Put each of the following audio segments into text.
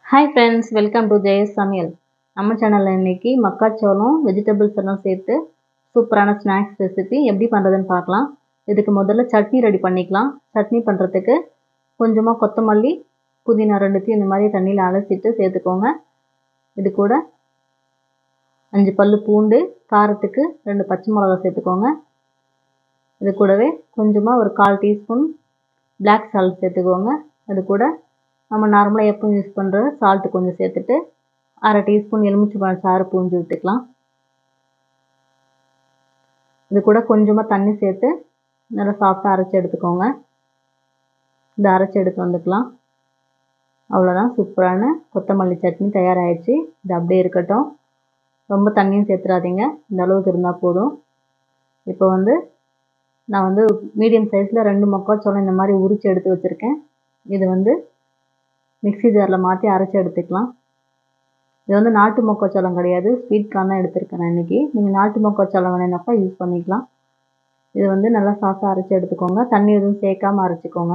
hi friends welcome to Jaya's சமையல் நம்ம சேனலில் இன்றைக்கி மக்காச்சோளம் வெஜிடபிள்ஸ் எல்லாம் சேர்த்து சூப்பரான ஸ்நாக்ஸ் ரெசிபி எப்படி பண்ணுறதுன்னு பார்க்கலாம் இதுக்கு முதல்ல சட்னி ரெடி பண்ணிக்கலாம் சட்னி பண்ணுறதுக்கு கொஞ்சமாக கொத்தமல்லி புதினா ரெண்டுத்தையும் இந்த மாதிரி தண்ணியில் அலசிட்டு சேர்த்துக்கோங்க இது கூட அஞ்சு பல் பூண்டு காரத்துக்கு ரெண்டு பச்சை மிளகா சேர்த்துக்கோங்க இது கூடவே கொஞ்சமாக ஒரு கால் டீஸ்பூன் பிளாக் சால்ட் சேர்த்துக்கோங்க அது கூட நம்ம நார்மலாக எப்பவும் யூஸ் பண்ணுற சால்ட்டு கொஞ்சம் சேர்த்துட்டு அரை டீஸ்பூன் எலுமிச்சை பழம் சாறு பூஞ்சி விட்டுக்கலாம் இது கூட கொஞ்சமாக தண்ணி சேர்த்து நல்லா சாஃப்டாக அரைச்சி எடுத்துக்கோங்க இந்த அரைச்சி எடுத்து வந்துக்கலாம் அவ்வளோதான் சூப்பரான கொத்தமல்லி சட்னி தயாராகிடுச்சு இது அப்படியே இருக்கட்டும் ரொம்ப தண்ணியும் சேர்த்துறாதீங்க இந்த அளவுக்கு இருந்தால் போதும் இப்போ வந்து நான் வந்து மீடியம் சைஸில் ரெண்டு மக்காச்சோளம் இந்த மாதிரி உரித்து எடுத்து வச்சுருக்கேன் இது வந்து மிக்ஸி ஜாரில் மாற்றி அரைச்சி எடுத்துக்கலாம் இது வந்து நாட்டு மக்காச்சோளம் கிடையாது ஸ்வீட் கார்ன் தான் எடுத்திருக்கேன் நான் இன்றைக்கி நீங்கள் நாட்டு மக்காச்சோளம் வேணுனாக்கா யூஸ் பண்ணிக்கலாம் இது வந்து நல்லா சாஃப்டாக அரைச்சி எடுத்துக்கோங்க தண்ணி எதுவும் சேர்க்காமல் அரைச்சிக்கோங்க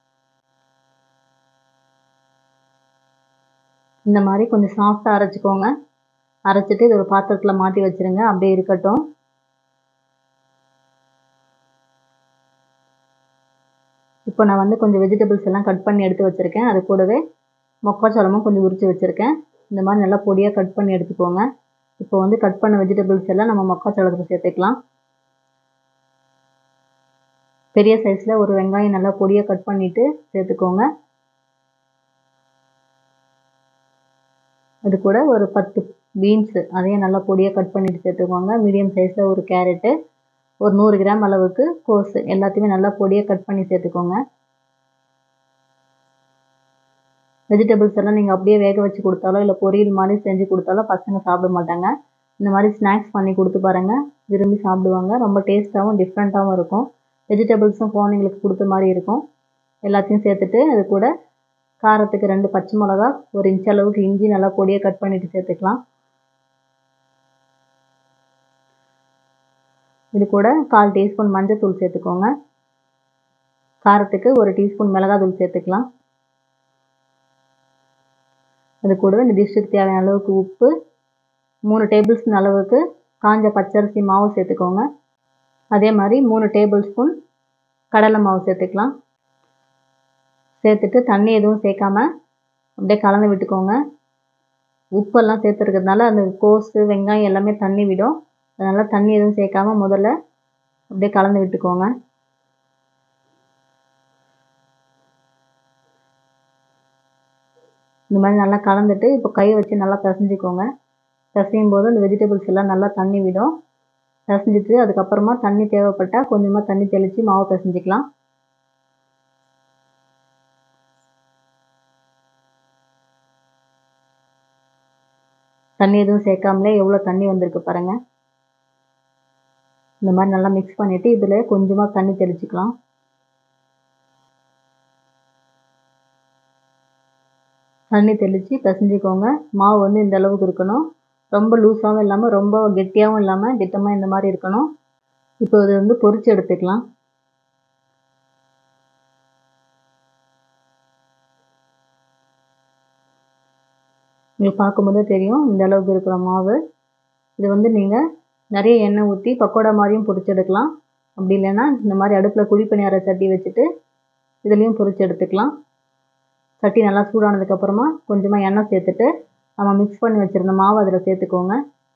இந்த மாதிரி கொஞ்சம் சாஃப்டாக அரைச்சிக்கோங்க அரைச்சிட்டு இது ஒரு பாத்திரத்தில் மாட்டி வச்சுருங்க அப்படியே இருக்கட்டும் இப்போ நான் வந்து கொஞ்சம் வெஜிடபிள்ஸ் எல்லாம் கட் பண்ணி எடுத்து வச்சுருக்கேன் அது கூடவே மொக்காச்சோளமும் கொஞ்சம் உரித்து வச்சுருக்கேன் இந்த மாதிரி நல்லா பொடியாக கட் பண்ணி எடுத்துக்கோங்க இப்போ வந்து கட் பண்ண வெஜிடபிள்ஸ் எல்லாம் நம்ம மொக்காச்சோளத்தில் சேர்த்துக்கலாம் பெரிய சைஸில் ஒரு வெங்காயம் நல்லா பொடியாக கட் பண்ணிவிட்டு சேர்த்துக்கோங்க அது கூட ஒரு பத்து பீன்ஸு அதையும் நல்லா பொடியாக கட் பண்ணிவிட்டு சேர்த்துக்கோங்க மீடியம் சைஸில் ஒரு கேரட்டு ஒரு நூறு கிராம் அளவுக்கு கோஸு எல்லாத்தையுமே நல்லா பொடியாக கட் பண்ணி சேர்த்துக்கோங்க வெஜிடபிள்ஸ் எல்லாம் நீங்கள் அப்படியே வேக வச்சு கொடுத்தாலோ இல்லை பொரியல் மாதிரி செஞ்சு கொடுத்தாலோ பசங்க சாப்பிட மாட்டாங்க இந்த மாதிரி ஸ்நாக்ஸ் பண்ணி கொடுத்து பாருங்கள் விரும்பி சாப்பிடுவாங்க ரொம்ப டேஸ்ட்டாகவும் டிஃப்ரெண்ட்டாகவும் இருக்கும் வெஜிடபிள்ஸும் குழந்தைங்களுக்கு கொடுத்த மாதிரி இருக்கும் எல்லாத்தையும் சேர்த்துட்டு அது கூட காரத்துக்கு ரெண்டு பச்சை மிளகா ஒரு இன்ச் அளவுக்கு இஞ்சி நல்லா பொடியாக கட் பண்ணிவிட்டு சேர்த்துக்கலாம் இது கூட கால் டீஸ்பூன் மஞ்சத்தூள் சேர்த்துக்கோங்க காரத்துக்கு ஒரு டீஸ்பூன் மிளகாத்தூள் சேர்த்துக்கலாம் அது கூடவே இந்த டிஷ்ஷுக்கு தேவையான அளவுக்கு உப்பு மூணு டேபிள் ஸ்பூன் அளவுக்கு காஞ்ச பச்சரிசி மாவு சேர்த்துக்கோங்க அதே மாதிரி மூணு டேபிள் ஸ்பூன் கடலை மாவு சேர்த்துக்கலாம் சேர்த்துட்டு தண்ணி எதுவும் சேர்க்காம அப்படியே கலந்து விட்டுக்கோங்க உப்பெல்லாம் சேர்த்துருக்கிறதுனால அந்த கோஸு வெங்காயம் எல்லாமே தண்ணி விடும் அதனால் தண்ணி எதுவும் சேர்க்காம முதல்ல அப்படியே கலந்து விட்டுக்கோங்க இந்த மாதிரி நல்லா கலந்துட்டு இப்போ கை வச்சு நல்லா பிசைஞ்சிக்கோங்க பிசையும் போது அந்த வெஜிடபிள்ஸ் எல்லாம் நல்லா தண்ணி விடும் பிசைஞ்சிட்டு அதுக்கப்புறமா தண்ணி தேவைப்பட்டால் கொஞ்சமாக தண்ணி தெளித்து மாவு பிசைஞ்சிக்கலாம் தண்ணி எதுவும் சேர்க்காமலே எவ்வளோ தண்ணி வந்திருக்கு பாருங்கள் இந்த மாதிரி நல்லா மிக்ஸ் பண்ணிவிட்டு இதில் கொஞ்சமாக தண்ணி தெளிச்சிக்கலாம் தண்ணி தெளித்து பிசைஞ்சிக்கோங்க மாவு வந்து இந்த அளவுக்கு இருக்கணும் ரொம்ப லூஸாகவும் இல்லாமல் ரொம்ப கெட்டியாகவும் இல்லாமல் திட்டமாக இந்த மாதிரி இருக்கணும் இப்போ இது வந்து பொரித்து எடுத்துக்கலாம் உங்களுக்கு பார்க்கும்போதே தெரியும் இந்த அளவுக்கு இருக்கிற மாவு இது வந்து நீங்கள் நிறைய எண்ணெய் ஊற்றி பக்கோடா மாதிரியும் பொரிச்சு எடுக்கலாம் அப்படி இல்லைன்னா இந்த மாதிரி அடுப்பில் குழி பணியார சட்டி வச்சுட்டு இதுலேயும் பொரிச்சு எடுத்துக்கலாம் சட்டி நல்லா சூடானதுக்கப்புறமா கொஞ்சமாக எண்ணெய் சேர்த்துட்டு நம்ம மிக்ஸ் பண்ணி வச்சுருந்த மாவு அதில் சேர்த்துக்கோங்க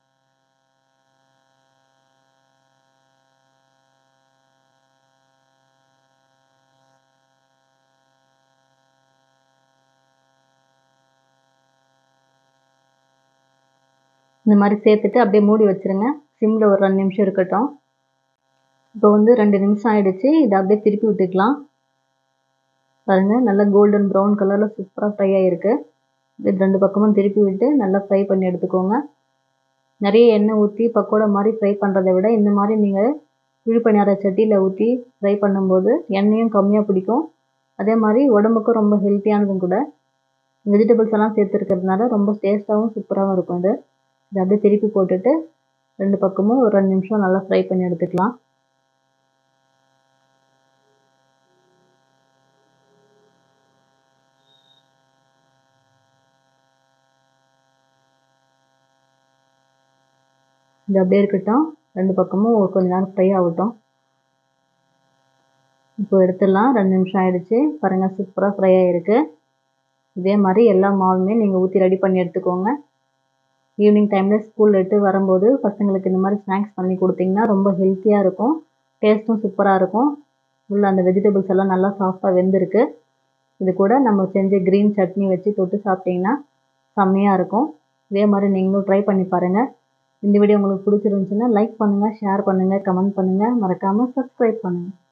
இந்த மாதிரி சேர்த்துட்டு அப்படியே மூடி வச்சுருங்க சிம்மில் ஒரு ரெண்டு நிமிஷம் இருக்கட்டும் இப்போ வந்து ரெண்டு நிமிஷம் ஆகிடுச்சு இதை அப்படியே திருப்பி விட்டுக்கலாம் பாருங்கள் நல்லா கோல்டன் ப்ரௌன் கலரில் சூப்பராக ஃப்ரை ஆகிருக்கு இது ரெண்டு பக்கமும் திருப்பி விட்டு நல்லா ஃப்ரை பண்ணி எடுத்துக்கோங்க நிறைய எண்ணெய் ஊற்றி பக்கோடா மாதிரி ஃப்ரை பண்ணுறதை விட இந்த மாதிரி நீங்கள் விழுப்பணியார சட்டியில் ஊற்றி ஃப்ரை பண்ணும்போது எண்ணெயும் கம்மியாக பிடிக்கும் அதே மாதிரி உடம்புக்கும் ரொம்ப ஹெல்த்தியானதும் கூட வெஜிடபிள்ஸ் எல்லாம் சேர்த்துருக்கிறதுனால ரொம்ப டேஸ்ட்டாகவும் சூப்பராகவும் இருக்கும் இது இதை அப்படியே திருப்பி போட்டுட்டு ரெண்டு பக்கமும் ஒரு ரெண்டு நிமிஷம் நல்லா ஃப்ரை பண்ணி எடுத்துக்கலாம் இது அப்படியே இருக்கட்டும் ரெண்டு பக்கமும் ஒரு கொஞ்ச நேரம் ஃப்ரை ஆகட்டும் இப்போ எடுத்துடலாம் ரெண்டு நிமிஷம் ஆயிடுச்சு பாருங்கள் சூப்பராக ஃப்ரை ஆகிருக்கு இதே மாதிரி எல்லா மாவுமே நீங்கள் ஊற்றி ரெடி பண்ணி எடுத்துக்கோங்க ஈவினிங் டைமில் ஸ்கூல் விட்டு வரும்போது பசங்களுக்கு இந்த மாதிரி ஸ்நாக்ஸ் பண்ணி கொடுத்தீங்கன்னா ரொம்ப ஹெல்த்தியாக இருக்கும் டேஸ்ட்டும் சூப்பராக இருக்கும் உள்ள அந்த வெஜிடபிள்ஸ் எல்லாம் நல்லா சாஃப்டாக வெந்திருக்கு இது கூட நம்ம செஞ்ச க்ரீன் சட்னி வச்சு தொட்டு சாப்பிட்டிங்கன்னா செம்மையாக இருக்கும் இதே மாதிரி நீங்களும் ட்ரை பண்ணி பாருங்கள் இந்த வீடியோ உங்களுக்கு பிடிச்சிருந்துச்சுன்னா லைக் பண்ணுங்கள் ஷேர் பண்ணுங்கள் கமெண்ட் பண்ணுங்கள் மறக்காமல் சப்ஸ்கிரைப் பண்ணுங்கள்